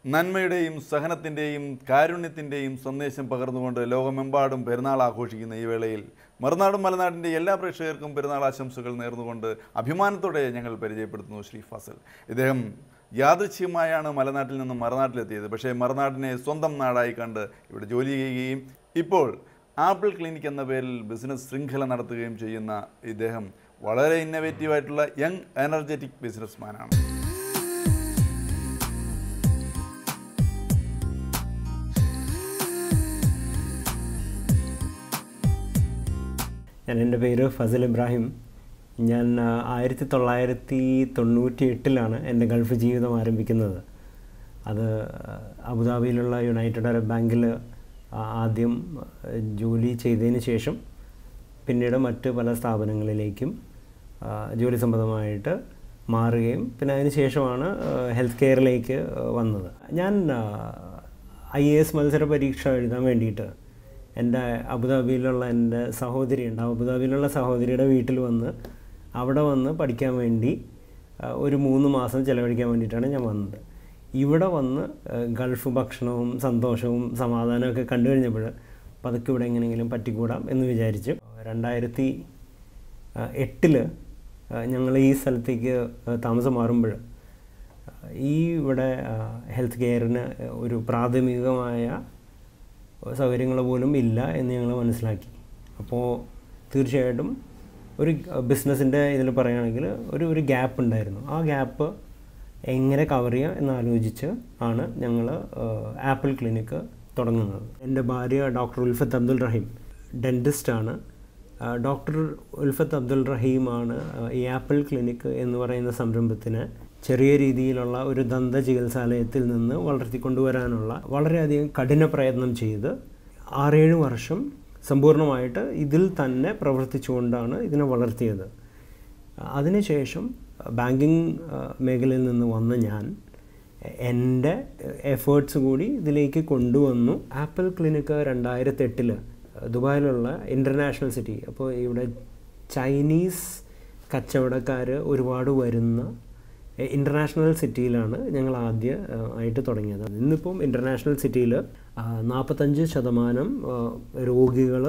നന്മയുടെയും സഹനത്തിൻ്റെയും കാരുണ്യത്തിൻ്റെയും സന്ദേശം പകർന്നുകൊണ്ട് ലോകമെമ്പാടും പെരുന്നാൾ ആഘോഷിക്കുന്ന ഈ വേളയിൽ മറുനാടും മലനാടിൻ്റെ എല്ലാ പ്രേക്ഷകർക്കും പെരുന്നാൾ ആശംസകൾ നേർന്നുകൊണ്ട് അഭിമാനത്തോടെ ഞങ്ങൾ പരിചയപ്പെടുത്തുന്നു ശ്രീ ഫസൽ ഇദ്ദേഹം യാദൃച്ഛികമായാണ് മലനാട്ടിൽ നിന്നും മറുനാട്ടിലെത്തിയത് പക്ഷേ മറുനാടിനെ സ്വന്തം നാടായി കണ്ട് ഇവിടെ ജോലി ചെയ്യുകയും ഇപ്പോൾ ആപ്പിൾ ക്ലിനിക് എന്ന പേരിൽ ബിസിനസ് ശൃംഖല നടത്തുകയും ചെയ്യുന്ന ഇദ്ദേഹം വളരെ ഇന്നവേറ്റീവായിട്ടുള്ള യങ് എനർജറ്റിക് ബിസിനസ്മാനാണ് ഞാൻ എൻ്റെ പേര് ഫസൽ ഇബ്രാഹിം ഞാൻ ആ, ആയിരത്തി തൊള്ളായിരത്തി തൊണ്ണൂറ്റി എട്ടിലാണ് എൻ്റെ ഗൾഫ് ജീവിതം ആരംഭിക്കുന്നത് അത് ആ, അബുദാബിയിലുള്ള യുണൈറ്റഡ് അറബ് ബാങ്കിൽ ആ, ആദ്യം ആ, ജോലി ചെയ്തതിന് ശേഷം പിന്നീട് മറ്റ് പല സ്ഥാപനങ്ങളിലേക്കും ആ, ജോലി സംബന്ധമായിട്ട് മാറുകയും പിന്നെ അതിന് ശേഷമാണ് ഹെൽത്ത് കെയറിലേക്ക് ആ, വന്നത് ഞാൻ ഐ എ എസ് മത്സര പരീക്ഷ എഴുതാൻ വേണ്ടിയിട്ട് എൻ്റെ അബുദാബിയിലുള്ള എൻ്റെ സഹോദരിയുണ്ട് അബുദാബിയിലുള്ള സഹോദരിയുടെ വീട്ടിൽ വന്ന് അവിടെ വന്ന് പഠിക്കാൻ വേണ്ടി ആ, ഒരു മൂന്ന് മാസം ചിലവഴിക്കാൻ വേണ്ടിയിട്ടാണ് ഞാൻ വന്നത് ഇവിടെ വന്ന് ആ, ഗൾഫ് ഭക്ഷണവും സന്തോഷവും സമാധാനമൊക്കെ കണ്ടു കഴിഞ്ഞപ്പോൾ പതുക്കെ ഇവിടെ എങ്ങനെയെങ്കിലും പറ്റിക്കൂടാം എന്ന് വിചാരിച്ചു രണ്ടായിരത്തി എട്ടില് ഞങ്ങൾ ഈ സ്ഥലത്തേക്ക് ആ, താമസം മാറുമ്പോൾ ഈ ഇവിടെ ഹെൽത്ത് കെയറിന് ഒരു പ്രാഥമികമായ സൗകര്യങ്ങൾ പോലും ഇല്ല എന്ന് ഞങ്ങൾ മനസ്സിലാക്കി അപ്പോൾ തീർച്ചയായിട്ടും ഒരു ബിസിനസ്സിൻ്റെ ഇതിൽ പറയുകയാണെങ്കിൽ ഒരു ഒരു ഗ്യാപ്പ് ഉണ്ടായിരുന്നു ആ ഗ്യാപ്പ് എങ്ങനെ കവർ ചെയ്യാം എന്നാലോചിച്ച് ആണ് ഞങ്ങൾ ആപ്പിൾ ക്ലിനിക്ക് തുടങ്ങുന്നത് എൻ്റെ ഭാര്യ ഡോക്ടർ ഉൽഫത്ത് അബ്ദുൽ റഹീം ഡെൻറ്റിസ്റ്റാണ് ഡോക്ടർ ഉൽഫത്ത് അബ്ദുൽ റഹീമാണ് ആ, ഈ ആപ്പിൾ ക്ലിനിക്ക് എന്ന് പറയുന്ന സംരംഭത്തിന് ചെറിയ രീതിയിലുള്ള ഒരു ദന്ത ചികിത്സാലയത്തിൽ നിന്ന് വളർത്തിക്കൊണ്ടുവരാനുള്ള വളരെയധികം കഠിന പ്രയത്നം ചെയ്ത് ആറേഴ് വർഷം സമ്പൂർണ്ണമായിട്ട് ഇതിൽ തന്നെ പ്രവർത്തിച്ചുകൊണ്ടാണ് ഇതിനെ വളർത്തിയത് അതിനുശേഷം ബാങ്കിങ് മേഖലയിൽ നിന്ന് വന്ന ഞാൻ എൻ്റെ എഫേർട്സ് കൂടി ഇതിലേക്ക് കൊണ്ടുവന്നു ആപ്പിൾ ക്ലിനിക്ക് രണ്ടായിരത്തി എട്ടിൽ ദുബായിലുള്ള ഇൻ്റർനാഷണൽ സിറ്റി അപ്പോൾ ഇവിടെ ചൈനീസ് കച്ചവടക്കാർ ഒരുപാട് വരുന്ന ഇൻ്റർനാഷണൽ സിറ്റിയിലാണ് ഞങ്ങൾ ആദ്യ ആ, ആയിട്ട് തുടങ്ങിയത് ഇന്നിപ്പം ഇൻ്റർനാഷണൽ സിറ്റിയിൽ നാൽപ്പത്തഞ്ച് ശതമാനം രോഗികൾ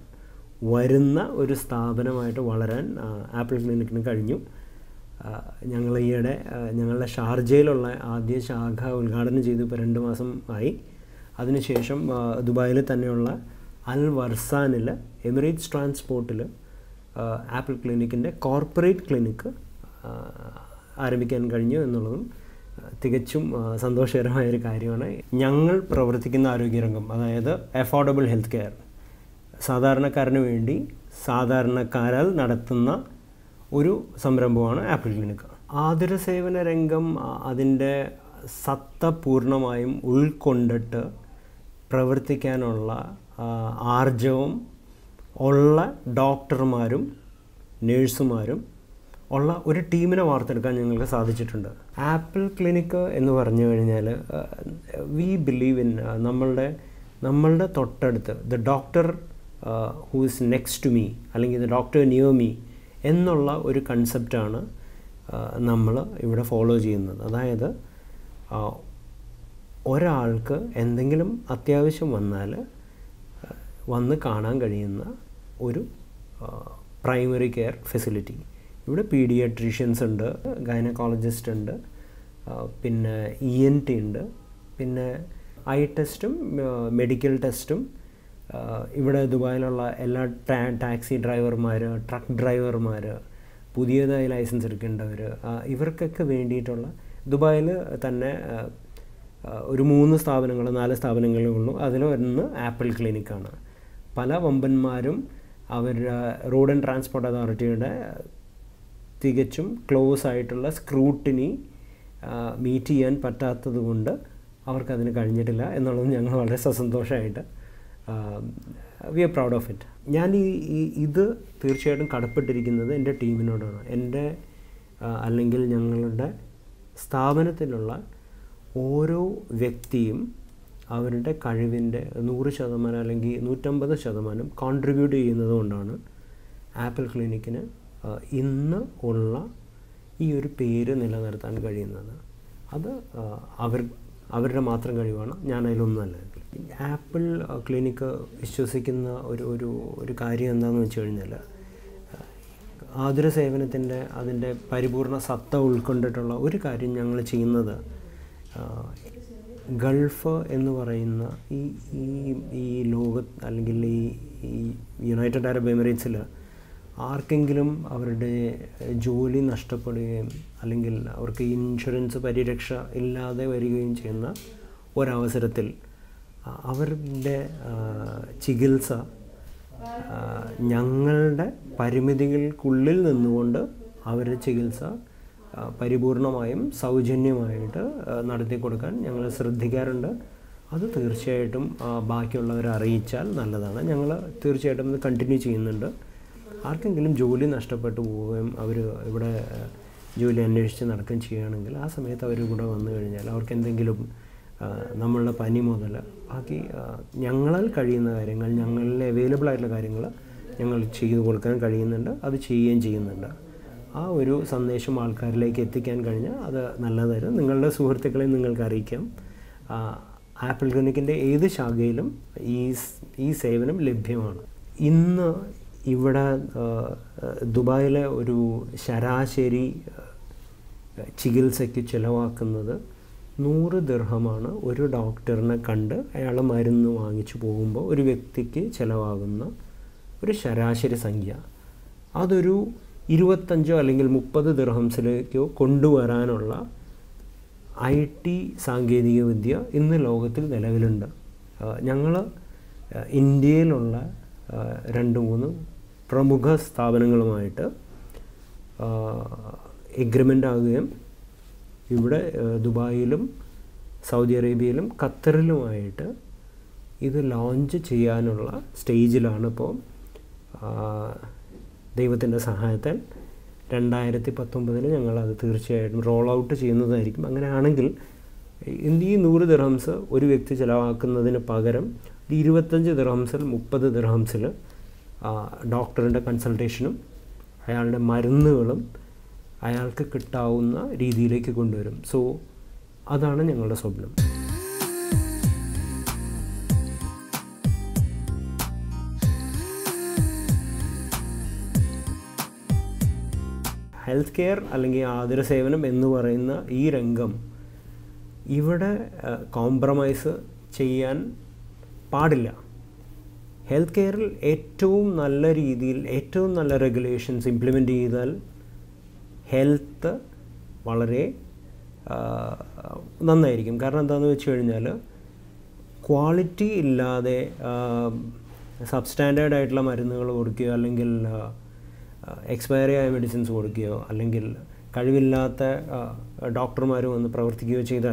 വരുന്ന ഒരു സ്ഥാപനമായിട്ട് വളരാൻ ആ, ആപ്പിൾ ക്ലിനിക്കിന് കഴിഞ്ഞു ആ, ഞങ്ങൾ ഈയിടെ ആ, ഞങ്ങളുടെ ഷാർജയിലുള്ള ആദ്യ ശാഖ ഉദ്ഘാടനം ചെയ്തു ഇപ്പോൾ രണ്ട് മാസം ആയി അതിനുശേഷം ആ, ദുബായിൽ തന്നെയുള്ള അൽ വർസാനിൽ എമിറേറ്റ്സ് ട്രാൻസ്പോർട്ടിൽ ആപ്പിൾ ക്ലിനിക്കിൻ്റെ കോർപ്പറേറ്റ് ക്ലിനിക്ക് ആ, ആരംഭിക്കാൻ കഴിഞ്ഞു എന്നുള്ളതും ആ, തികച്ചും ആ, സന്തോഷകരമായ ഒരു കാര്യമാണ് ഞങ്ങൾ പ്രവർത്തിക്കുന്ന ആരോഗ്യരംഗം അതായത് അഫോർഡബിൾ ഹെൽത്ത് കെയർ സാധാരണക്കാരന് വേണ്ടി സാധാരണക്കാരാൽ നടത്തുന്ന ഒരു സംരംഭമാണ് ആപ്പിൾ ക്ലിനിക്ക് ആതുര സേവന രംഗം ആ, അതിൻ്റെ സത്ത പൂർണ്ണമായും ഉൾക്കൊണ്ടിട്ട് പ്രവർത്തിക്കാനുള്ള ആ, ആർജവും ഉള്ള ഡോക്ടർമാരും നേഴ്സുമാരും ഉള്ള ഒരു ടീമിനെ വാർത്തെടുക്കാൻ ഞങ്ങൾക്ക് സാധിച്ചിട്ടുണ്ട് ആപ്പിൾ ക്ലിനിക്ക് എന്ന് പറഞ്ഞു കഴിഞ്ഞാൽ വി ബിലീവ് ഇൻ നമ്മളുടെ നമ്മളുടെ തൊട്ടടുത്ത് the doctor who is next to me അല്ലെങ്കിൽ ദ ഡോക്ടർ നിയർ മീ എന്നുള്ള ഒരു കൺസെപ്റ്റാണ് നമ്മൾ ഇവിടെ ഫോളോ ചെയ്യുന്നത് അതായത് ആ, ഒരാൾക്ക് എന്തെങ്കിലും അത്യാവശ്യം വന്നാൽ വന്ന് കാണാൻ കഴിയുന്ന ഒരു പ്രൈമറി കെയർ ഫെസിലിറ്റി ഇവിടെ പീഡിയാട്രീഷ്യൻസ് ഉണ്ട് ഗൈനക്കോളജിസ്റ്റ് ഉണ്ട് ആ, പിന്നെ ഇ എൻ ടി ഉണ്ട് പിന്നെ ഐ ടെസ്റ്റും മെഡിക്കൽ ടെസ്റ്റും ആ, ഇവിടെ ദുബായിലുള്ള എല്ലാ ടാ- ടാക്സി ഡ്രൈവർമാർ ട്രക്ക് ഡ്രൈവർമാർ പുതിയതായി ലൈസൻസ് എടുക്കേണ്ടവർ ആ, ഇവർക്കൊക്കെ വേണ്ടിയിട്ടുള്ള ദുബായിൽ തന്നെ ആ, ആ, ഒരു മൂന്ന് സ്ഥാപനങ്ങൾ നാല് സ്ഥാപനങ്ങളേ ഉള്ളൂ അതിലൊന്ന് ആപ്പിൾ ക്ലിനിക്കാണ് പല വമ്പന്മാരും അവർ റോഡ് ആൻഡ് ട്രാൻസ്പോർട്ട് അതോറിറ്റിയുടെ തികച്ചും ക്ലോസ് ആയിട്ടുള്ള സ്ക്രൂട്ടിനി മീറ്റ് ചെയ്യാൻ പറ്റാത്തത് കൊണ്ട് അവർക്കതിന് കഴിഞ്ഞിട്ടില്ല എന്നുള്ളത് ഞങ്ങൾ വളരെ സസന്തോഷമായിട്ട് we are proud of it ഞാൻ ഈ ഈ- ഇത് തീർച്ചയായിട്ടും കടപ്പെട്ടിരിക്കുന്നത് എൻ്റെ ടീമിനോടാണ് എൻ്റെ ആ, അല്ലെങ്കിൽ ഞങ്ങളുടെ സ്ഥാപനത്തിലുള്ള ഓരോ വ്യക്തിയും അവരുടെ കഴിവിൻ്റെ നൂറ് ശതമാനം അല്ലെങ്കിൽ നൂറ്റമ്പത് ശതമാനം കോൺട്രിബ്യൂട്ട് ചെയ്യുന്നത് കൊണ്ടാണ് ആപ്പിൾ ക്ലിനിക്കിന് ആ, ഇന്ന് ഉള്ള ഈ ഒരു പേര് നിലനിർത്താൻ കഴിയുന്നത് അത് ആ, അവർ അവരുടെ മാത്രം കഴിവാണ് ഞാൻ അതിലൊന്നുമല്ല ആപ്പിൾ ക്ലിനിക്ക് വിശ്വസിക്കുന്ന ഒരു ഒരു ഒരു കാര്യം എന്താണെന്ന് വെച്ച് കഴിഞ്ഞാൽ ആതുര സേവനത്തിൻ്റെ അതിൻ്റെ പരിപൂർണ സത്ത ഉൾക്കൊണ്ടിട്ടുള്ള ഒരു കാര്യം ഞങ്ങൾ ചെയ്യുന്നത് ആ, ഗൾഫ് എന്ന് പറയുന്ന ഈ ഈ ഈ ലോക അല്ലെങ്കിൽ ഈ ഈ യുണൈറ്റഡ് അറബ് എമിറേറ്റ്സിൽ ആർക്കെങ്കിലും അവരുടെ ജോലി നഷ്ടപ്പെടുകയും അല്ലെങ്കിൽ അവർക്ക് ഇൻഷുറൻസ് പരിരക്ഷ ഇല്ലാതെ വരികയും ചെയ്യുന്ന ഒരവസരത്തിൽ ആ, അവരുടെ ആ, ചികിത്സ ആ, ഞങ്ങളുടെ പരിമിതികൾക്കുള്ളിൽ നിന്നുകൊണ്ട് അവരുടെ ചികിത്സ ആ, പരിപൂർണമായും സൗജന്യമായിട്ട് ആ, നടത്തി കൊടുക്കാൻ ഞങ്ങൾ ശ്രദ്ധിക്കാറുണ്ട് അത് തീർച്ചയായിട്ടും ആ, ബാക്കിയുള്ളവരെ അറിയിച്ചാൽ നല്ലതാണ് ഞങ്ങൾ തീർച്ചയായിട്ടും ഇത് കണ്ടിന്യൂ ചെയ്യുന്നുണ്ട് ആർക്കെങ്കിലും ജോലി നഷ്ടപ്പെട്ടു പോവുകയും അവർ ഇവിടെ ആ, ജോലി അന്വേഷിച്ച് നടക്കുകയും ചെയ്യുകയാണെങ്കിൽ ആ സമയത്ത് അവർ ഇവിടെ വന്നു കഴിഞ്ഞാൽ അവർക്ക് എന്തെങ്കിലും ആ, നമ്മളുടെ പനി മുതൽ ബാക്കി ആ, ഞങ്ങളാൽ കഴിയുന്ന കാര്യങ്ങൾ ഞങ്ങളിൽ അവൈലബിൾ ആയിട്ടുള്ള കാര്യങ്ങൾ ഞങ്ങൾ ചെയ്തു കൊടുക്കാൻ കഴിയുന്നുണ്ട് അത് ചെയ്യുകയും ചെയ്യുന്നുണ്ട് ആ ഒരു സന്ദേശം ആൾക്കാരിലേക്ക് എത്തിക്കാൻ കഴിഞ്ഞാൽ അത് നല്ലതായിരുന്നു നിങ്ങളുടെ സുഹൃത്തുക്കളെ നിങ്ങൾക്ക് അറിയിക്കാം ആ, ആപ്പിൾ ക്ലിനിക്കിൻ്റെ ഏത് ശാഖയിലും ഈ സ്- ഈ സേവനം ലഭ്യമാണ് ഇന്ന് ഇവിടെ ആ, ദുബായിലെ ഒരു ശരാശരി ആ, ചികിത്സയ്ക്ക് ചിലവാക്കുന്നത് നൂറ് ദിർഹമാണ് ഒരു ഡോക്ടറിനെ കണ്ട് അയാൾ മരുന്ന് വാങ്ങിച്ചു പോകുമ്പോൾ ഒരു വ്യക്തിക്ക് ചിലവാകുന്ന ഒരു ശരാശരി സംഖ്യ അതൊരു ഇരുപത്തഞ്ചോ അല്ലെങ്കിൽ മുപ്പത് ദിർഹംസിലേക്കോ കൊണ്ടുവരാനുള്ള ഐ ടി സാങ്കേതികവിദ്യ ഇന്ന് ലോകത്തിൽ നിലവിലുണ്ട് ഞങ്ങൾ ഇന്ത്യയിലുള്ള ആ, രണ്ട് മൂന്ന് പ്രമുഖ സ്ഥാപനങ്ങളുമായിട്ട് എഗ്രിമെൻ്റ് ആകുകയും ഇവിടെ ആ, ദുബായിലും സൗദി അറേബ്യയിലും ഖത്തറിലുമായിട്ട് ഇത് ലോഞ്ച് ചെയ്യാനുള്ള സ്റ്റേജിലാണ് ഇപ്പോൾ ദൈവത്തിൻ്റെ സഹായത്താൽ രണ്ടായിരത്തി പത്തൊമ്പതിൽ ഞങ്ങളത് തീർച്ചയായിട്ടും റോൾ ഔട്ട് ചെയ്യുന്നതായിരിക്കും അങ്ങനെയാണെങ്കിൽ ഇന്ന് ഈ നൂറ് ദിർഹംസ് ഒരു വ്യക്തി ചിലവാക്കുന്നതിന് പകരം ഈ ഇരുപത്തഞ്ച് ദിർഹംസിൽ മുപ്പത് ദിർഹംസിൽ ഡോക്ടറിൻ്റെ കൺസൾട്ടേഷനും അയാളുടെ മരുന്നുകളും അയാൾക്ക് കിട്ടാവുന്ന രീതിയിലേക്ക് കൊണ്ടുവരും സോ അതാണ് ഞങ്ങളുടെ സ്വപ്നം ഹെൽത്ത് കെയർ അല്ലെങ്കിൽ ആതുര സേവനം എന്ന് പറയുന്ന ഈ രംഗം ഇവിടെ കോംപ്രമൈസ് ചെയ്യാൻ പാടില്ല ഹെൽത്ത് കെയറിൽ ഏറ്റവും നല്ല രീതിയിൽ ഏറ്റവും നല്ല റെഗുലേഷൻസ് ഇംപ്ലിമെൻ്റ് ചെയ്താൽ ഹെൽത്ത് വളരെ ആ, നന്നായിരിക്കും കാരണം എന്താണെന്ന് വെച്ച് കഴിഞ്ഞാൽ ക്വാളിറ്റി ഇല്ലാതെ സബ്സ്റ്റാൻഡേർഡ് ആയിട്ടുള്ള മരുന്നുകൾ കൊടുക്കുകയോ അല്ലെങ്കിൽ എക്സ്പയറി ആയ മെഡിസിൻസ് കൊടുക്കുകയോ അല്ലെങ്കിൽ കഴിവില്ലാത്ത ഡോക്ടർമാർ വന്ന് പ്രവർത്തിക്കുകയോ ചെയ്താൽ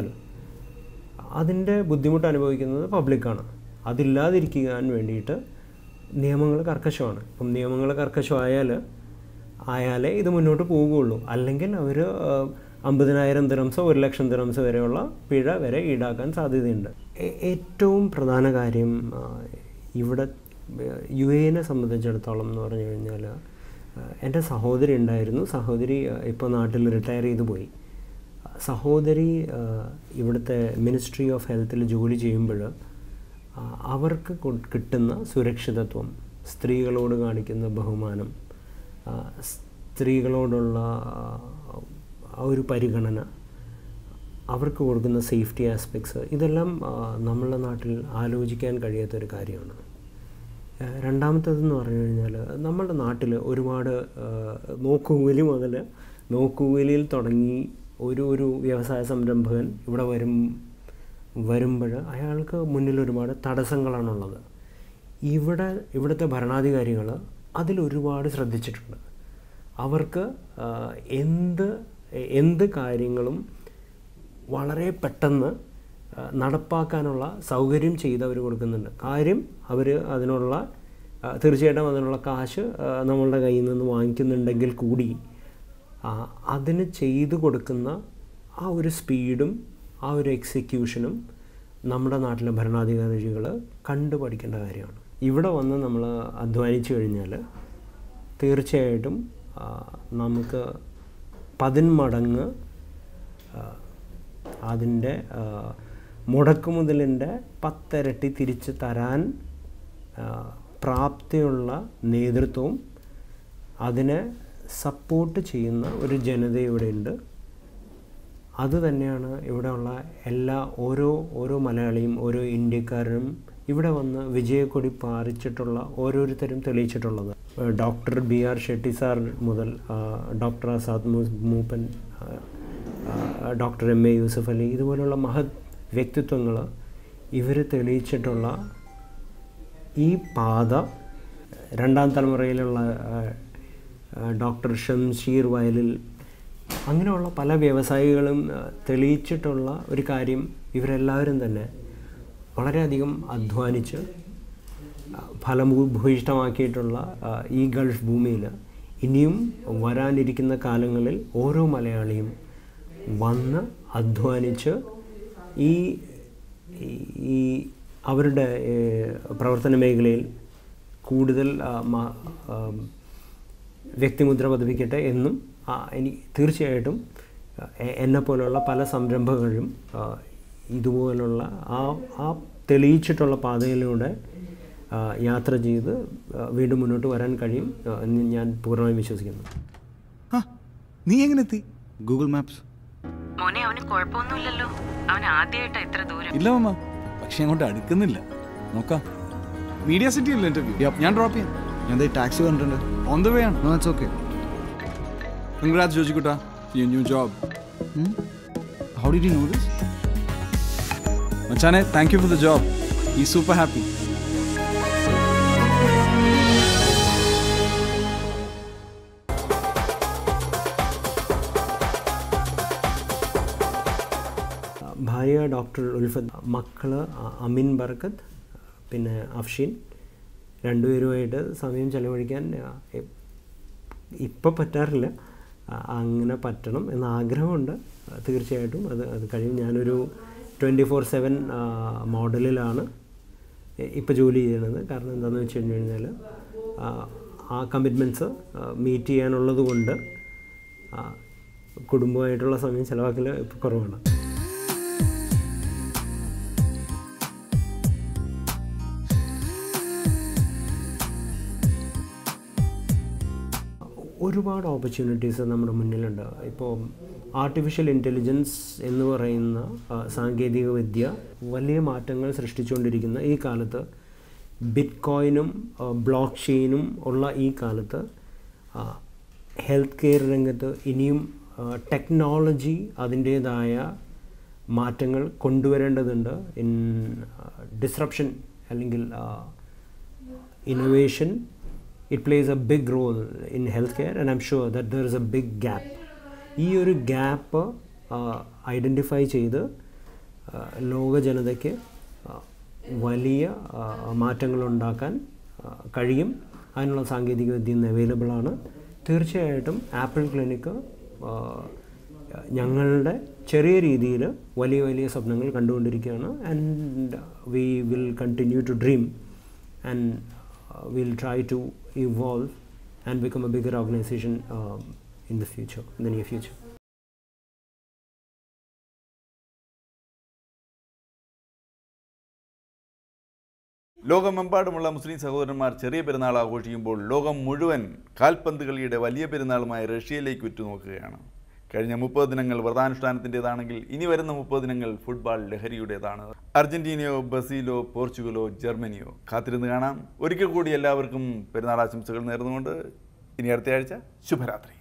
അതിൻ്റെ ബുദ്ധിമുട്ട് അനുഭവിക്കുന്നത് പബ്ലിക്കാണ് അതില്ലാതിരിക്കാൻ വേണ്ടിയിട്ട് നിയമങ്ങൾ കർക്കശമാണ് ഇപ്പം നിയമങ്ങൾ കർക്കശമായാൽ ആയാലേ ഇത് മുന്നോട്ട് പോവുകയുള്ളൂ അല്ലെങ്കിൽ അവർ അമ്പതിനായിരം ദിറംസോ ഒരു ലക്ഷം ദിറംസോ വരെയുള്ള പിഴ വരെ ഈടാക്കാൻ സാധ്യതയുണ്ട് ഏ- ഏറ്റവും പ്രധാന കാര്യം ആ, ഇവിടെ യു എനെ സംബന്ധിച്ചിടത്തോളം എന്ന് പറഞ്ഞു കഴിഞ്ഞാൽ എൻ്റെ സഹോദരി ഉണ്ടായിരുന്നു സഹോദരി ഇപ്പോൾ നാട്ടിൽ റിട്ടയർ ചെയ്ത് പോയി സഹോദരി ആ, ഇവിടുത്തെ മിനിസ്ട്രി ഓഫ് ഹെൽത്തിൽ ജോലി ചെയ്യുമ്പോൾ ആ, അവർക്ക് കൊ- കിട്ടുന്ന സുരക്ഷിതത്വം സ്ത്രീകളോട് കാണിക്കുന്ന ബഹുമാനം ആ, സ്ത്രീകളോടുള്ള ആ, ആ ഒരു പരിഗണന അവർക്ക് കൊടുക്കുന്ന സേഫ്റ്റി ആസ്പെക്ട്സ് ഇതെല്ലാം ആ, നമ്മളുടെ നാട്ടിൽ ആലോചിക്കാൻ കഴിയാത്തൊരു കാര്യമാണ് ആ, രണ്ടാമത്തേതെന്ന് പറഞ്ഞു കഴിഞ്ഞാൽ നമ്മുടെ നാട്ടിൽ ഒരുപാട് ആ, നോക്കുകൂലി മുതൽ നോക്കുകൂലിയിൽ തുടങ്ങി ഒരു ഒരു വ്യവസായ സംരംഭകൻ ഇവിടെ വരും വരുമ്പോൾ അയാൾക്ക് മുന്നിൽ ഒരുപാട് തടസ്സങ്ങളാണുള്ളത് ഇവിടെ ഇവിടുത്തെ ഭരണാധികാരികൾ അതിൽ ഒരുപാട് ശ്രദ്ധിച്ചിട്ടുണ്ട് അവർക്ക് ആ, എന്ത് എന്ത് കാര്യങ്ങളും വളരെ പെട്ടെന്ന് ആ, നടപ്പാക്കാനുള്ള സൗകര്യം ചെയ്ത് അവർ കൊടുക്കുന്നുണ്ട് കാര്യം അവർ അതിനുള്ള ആ, തീർച്ചയായിട്ടും അതിനുള്ള കാശ് ആ, നമ്മളുടെ കയ്യിൽ നിന്ന് വാങ്ങിക്കുന്നുണ്ടെങ്കിൽ കൂടി ആ, അതിന് ചെയ്തു കൊടുക്കുന്ന ആ ഒരു സ്പീഡും ആ ഒരു എക്സിക്യൂഷനും നമ്മുടെ നാട്ടിലെ ഭരണാധികാരികൾ കണ്ടു പഠിക്കേണ്ട കാര്യമാണ് ഇവിടെ വന്ന് നമ്മൾ അധ്വാനിച്ചു കഴിഞ്ഞാൽ തീർച്ചയായിട്ടും ആ, നമുക്ക് പതിന്മടങ്ങ് ആ, അതിൻ്റെ ആ, മുടക്കുമുതലിൻ്റെ പത്തിരട്ടി തിരിച്ച് തരാൻ ആ, പ്രാപ്തിയുള്ള നേതൃത്വവും അതിനെ സപ്പോർട്ട് ചെയ്യുന്ന ഒരു ജനത ഇവിടെയുണ്ട് അത് തന്നെയാണ് ഇവിടെയുള്ള എല്ലാ ഓരോ ഓരോ മലയാളിയും ഓരോ ഇന്ത്യക്കാരനും ഇവിടെ വന്ന് വിജയക്കൊടി പാറിച്ചിട്ടുള്ള ഓരോരുത്തരും തെളിയിച്ചിട്ടുള്ളത് ഏഹ് doctor B R Shetty sir മുതൽ ആ, ഡോക്ടർ ആസാദ് മൂ- മൂപ്പൻ ആ, ആ, doctor M A Yusuff Ali ഇതുപോലുള്ള മഹത് വ്യക്തിത്വങ്ങൾ ഇവർ തെളിയിച്ചിട്ടുള്ള ഈ പാത രണ്ടാം തലമുറയിലുള്ള ആ, ആ, ഡോക്ടർ ഷംഷീർ വയലിൽ അങ്ങനെയുള്ള പല വ്യവസായികളും ആ, തെളിയിച്ചിട്ടുള്ള ഒരു കാര്യം ഇവരെല്ലാവരും തന്നെ വളരെയധികം അധ്വാനിച്ച് ആ, ഫലഭൂയിഷ്ടമാക്കിയിട്ടുള്ള ആ, ഈ ഗൾഫ് ഭൂമിയിൽ ഇനിയും വരാനിരിക്കുന്ന കാലങ്ങളിൽ ഓരോ മലയാളിയും വന്ന് അധ്വാനിച്ച് ഈ ഈ- ഈ അവരുടെ ഏഹ്, പ്രവർത്തന മേഖലയിൽ കൂടുതൽ ആ, മ- ആ, വ്യക്തിമുദ്ര പതിപ്പിക്കട്ടെ എന്നും ആ, ഇനി തീർച്ചയായിട്ടും എ- എന്നെപ്പോലുള്ള പല സംരംഭങ്ങളും ആ, ഇതുപോലുള്ള ആ ആ തെളിയിച്ചിട്ടുള്ള പാതയിലൂടെ ആ, യാത്ര ചെയ്ത് ആ, വീണ്ടും മുന്നോട്ട് വരാൻ കഴിയും ആ, എന്ന് ഞാൻ പൂർണ്ണമായും വിശ്വസിക്കുന്നു ആ നീ എങ്ങനെ എത്തി ഗൂഗിൾ മാപ്സ് മോനെ അവന് കുഴപ്പമൊന്നുമില്ലല്ലോ അവൻ ആദ്യമായിട്ടാ ഇത്ര ദൂരം ഇല്ല മമ്മ പക്ഷെ അങ്ങോട്ട് അടുക്കുന്നില്ല നോക്കാം മീഡിയ സിറ്റി അല്ലേ ഇന്റർവ്യൂ ഞാൻ ഡ്രോപ്പ് ചെയ്യാം ഞാൻ ടാക്സി വന്നിട്ടുണ്ട് ഓൺ ദ വേ ആണ് നോ ഇറ്റ്സ് ഓക്കെ കൺഗ്രാറ്റ്സ് ജോജിക്കുട്ട you new job how did you know this മച്ചാനെ thank you for the job ഈ സൂപ്പർ ഹാപ്പി ഭാര്യ ഡോക്ടർ ഉൽഫത്ത് മക്കള് അ- അമിൻ ബർക്കത്ത് പിന്നെ അഫ്ഷീൻ രണ്ടുപേരുമായിട്ട് സമയം ചെലവഴിക്കാൻ ഇപ്പം പറ്റാറില്ല അ- അങ്ങനെ പറ്റണം എന്ന ആഗ്രഹമുണ്ട് തീർച്ചയായിട്ടും അത് അത് കഴിയും ഞാനൊരു ട്വൻറ്റി ഫോർ സെവൻ മോഡലിലാണ് ഇപ്പോൾ ജോലി ചെയ്യുന്നത് കാരണം എന്താണെന്ന് വെച്ച് കഴിഞ്ഞ് കഴിഞ്ഞാൽ ആ കമ്മിറ്റ്മെൻറ്റ്സ് മീറ്റ് ചെയ്യാനുള്ളത് കൊണ്ട് ആ, കുടുംബമായിട്ടുള്ള സമയം ചിലവാക്കൽ ഇപ്പോൾ കുറവാണ് ഒരുപാട് ഓപ്പർച്യൂണിറ്റീസ് നമ്മുടെ മുന്നിലുണ്ട് ഇപ്പോൾ ആർട്ടിഫിഷ്യൽ ഇൻ്റലിജൻസ് എന്ന് പറയുന്ന ആ, സാങ്കേതിക വിദ്യ വലിയ മാറ്റങ്ങൾ സൃഷ്ടിച്ചുകൊണ്ടിരിക്കുന്ന ഈ കാലത്ത് ബിറ്റ് കോയിനും ബ്ലോക്ക് ചെയിനും ഉള്ള ഈ കാലത്ത് ഹെൽത്ത് കെയർ രംഗത്ത് ഇനിയും ടെക്നോളജി അതിൻ്റേതായ മാറ്റങ്ങൾ കൊണ്ടുവരേണ്ടതുണ്ട് ഇൻ ഡിസ്റപ്ഷൻ അല്ലെങ്കിൽ innovation it plays a big role in healthcare and i'm sure that there is a big gap ഈ ഒരു ഗ്യാപ്പ് ഐഡൻറ്റിഫൈ ചെയ്ത് ആ, ലോക ജനതയ്ക്ക് ആ, വലിയ ആ, മാറ്റങ്ങൾ ഉണ്ടാക്കാൻ ആ, കഴിയും അതിനുള്ള സാങ്കേതിക വിദ്യ ഇന്ന് അവൈലബിൾ ആണ് തീർച്ചയായിട്ടും ആപ്പിൾ ക്ലിനിക്ക് ആ, ഞങ്ങളുടെ ചെറിയ രീതിയിൽ വലിയ വലിയ സ്വപ്നങ്ങൾ കണ്ടുകൊണ്ടിരിക്കുകയാണ് and we will continue to dream and uh, we'll try to evolve and become a bigger organization um, in the future, in the near future. ലോകമെമ്പാടുമുള്ള മുസ്ലിം സഹോദരന്മാർ ചെറിയ പെരുന്നാൾ ആഘോഷിക്കുമ്പോൾ ലോകം മുഴുവൻ കാൽപന്ത് കളിയുടെ വലിയ പെരുന്നാളുമായി റഷ്യയിലേക്ക് ഉറ്റുനോക്കുകയാണ് കഴിഞ്ഞ മുപ്പത് ദിനങ്ങൾ വ്രതാനുഷ്ഠാനത്തിൻ്റെതാണെങ്കിൽ ഇനി വരുന്ന മുപ്പത് ദിനങ്ങൾ ഫുട്ബോൾ ലഹരിയുടേതാണ് അർജന്റീനയോ ബ്രസീലോ പോർച്ചുഗലോ ജർമ്മനിയോ കാത്തിരുന്ന് കാണാം ഒരിക്കൽ കൂടി എല്ലാവർക്കും പെരുന്നാൾ ആശംസകൾ നേർന്നുകൊണ്ട് ഇനി അടുത്ത ആഴ്ച ശുഭരാത്രി